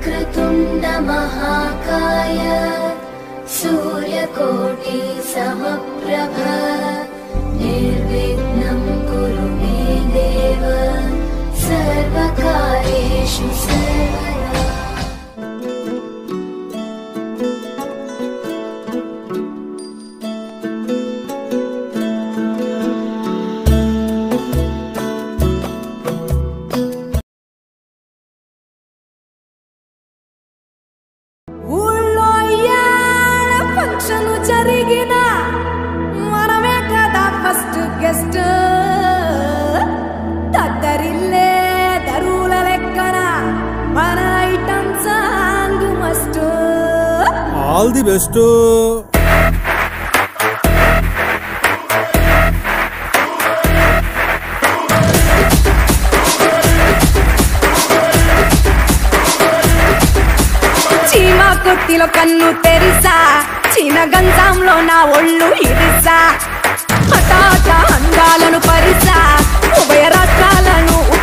वक्रतुण्ड महाकाय सूर्यकोटि समप्रभ निर्विघ्नं कुरु मे देव सर्वकार्येषु सर्वदा ఊళ్ళో ఏడ ఫంక్షన్ జరిగిన మనమే కదా ఫస్ట్ గెస్ట్ దద్దరిల్లే దరువుల లెక్కన మన item song must all the best చీమ కొట్టిలో కన్ను తెరిసా చీన గంజంలో నా ఒళ్ళు ఇరిసా హఠాట అందాలను పరిసా ఉభయ రాష్ట్రాలను